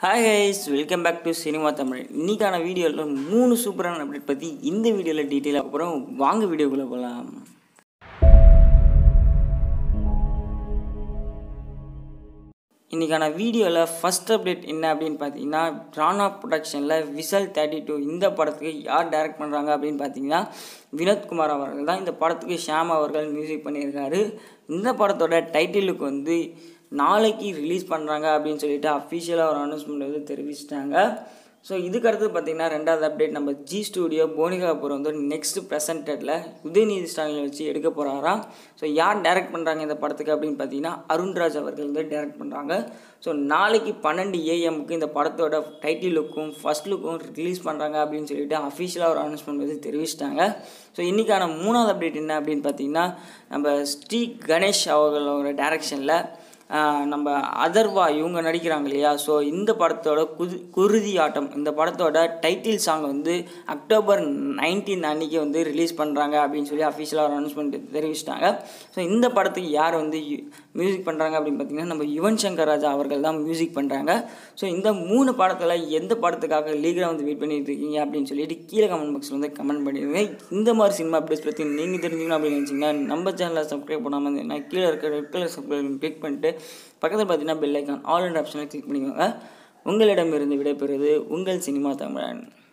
hi guys welcome back to cinema Tamil இன்னைக்கான வீடியோவில் மூணு சூப்பரான அப்டேட் பற்றி இந்த வீடியோவில் டீட்டெயிலாக அப்புறம் வாங்க வீடியோக்குள்ளே போகலாம் இன்றைக்கான வீடியோவில் ஃபஸ்ட் அப்டேட் என்ன அப்படின்னு பார்த்தீங்கன்னா ராணா ப்ரொடக்ஷனில் விசல் தேர்ட்டி டூ இந்த படத்துக்கு யார் டைரக்ட் பண்ணுறாங்க அப்படின்னு பார்த்தீங்கன்னா வினோத்குமார் அவர்கள் தான் இந்த படத்துக்கு ஷியாம் அவர்கள் மியூசிக் பண்ணியிருக்காரு இந்த படத்தோட டைட்டிலுக்கு வந்து நாளைக்கு ரிலீஸ் பண்ணுறாங்க அப்படின்னு சொல்லிட்டு அஃபிஷியலாக ஒரு அனௌன்ஸ்மெண்ட் வந்து தெரிவிச்சிட்டாங்க ஸோ இதுக்கு அடுத்து பார்த்திங்கன்னா ரெண்டாவது அப்டேட் நம்ம ஜி ஸ்டூடியோ போனிகா கபூர் வந்து நெக்ஸ்ட் ப்ரெசன்டடில் உதயநிதி ஸ்டாலின் வச்சு எடுக்க போகிறாராம் ஸோ யார் டைரக்ட் பண்ணுறாங்க இந்த படத்துக்கு அப்படின்னு பார்த்தீங்கன்னா அருண்ராஜ் அவர்கள் வந்து டைரக்ட் பண்ணுறாங்க ஸோ நாளைக்கு பன்னெண்டு ஏஎம்க்கு இந்த படத்தோட டைட்டில் லுக்கும் ஃபஸ்ட் லுக்கும் ரிலீஸ் பண்ணுறாங்க அப்படின்னு சொல்லிட்டு அஃபிஷியலாக ஒரு அனௌன்ஸ்மெண்ட் வந்து தெரிவிச்சிட்டாங்க ஸோ இன்றைக்கான மூணாவது அப்டேட் என்ன அப்படின்னு பார்த்தீங்கன்னா நம்ம ஸ்ரீ கணேஷ் அவர்களோட டைரக்ஷனில் நம்ம அதர்வா இவங்க நடிக்கிறாங்க இல்லையா ஸோ இந்த படத்தோட குது குருதி ஆட்டம் இந்த படத்தோட டைட்டில் சாங் வந்து அக்டோபர் நைன்டீன் அன்றைக்கி வந்து ரிலீஸ் பண்ணுறாங்க அப்படின்னு சொல்லி அஃபிஷியலாக ஒரு அனௌன்ஸ்மெண்ட் தெரிவிச்சிட்டாங்க ஸோ இந்த படத்துக்கு யார் வந்து மியூசிக் பண்ணுறாங்க அப்படின்னு பார்த்தீங்கன்னா நம்ம யுவன் சங்கர் ராஜா அவர்கள் தான் மியூசிக் பண்ணுறாங்க ஸோ இந்த மூணு படத்தில் எந்த படத்துக்காக லீகலாக வந்து வெயிட் பண்ணிட்டு இருக்கீங்க அப்படின்னு சொல்லிட்டு கீழே கமெண்ட் பாக்ஸில் வந்து கமெண்ட் பண்ணிடுங்க இந்த மாதிரி சினிமா அப்டேட்ஸ் பற்றி நீங்கள் தெரிஞ்சுக்கணும் அப்படின்னு நினச்சிங்கன்னா நம்ம சேனலை சப்ஸ்கிரைப் பண்ணாமல் இருந்தீங்கன்னா கீழே இருக்க ரெட் கலர் சப்ஸ்கிரைப் கிளிக் பண்ணிட்டு பக்கத்தில் பார்த்தீங்கன்னா பெல் ஐக்கான் ஆல் அண்ட் ஆப்ஷனை கிளிக் பண்ணிக்கோங்க உங்களிடமிருந்து விடைபெறுவது உங்கள் சினிமா தமிழன்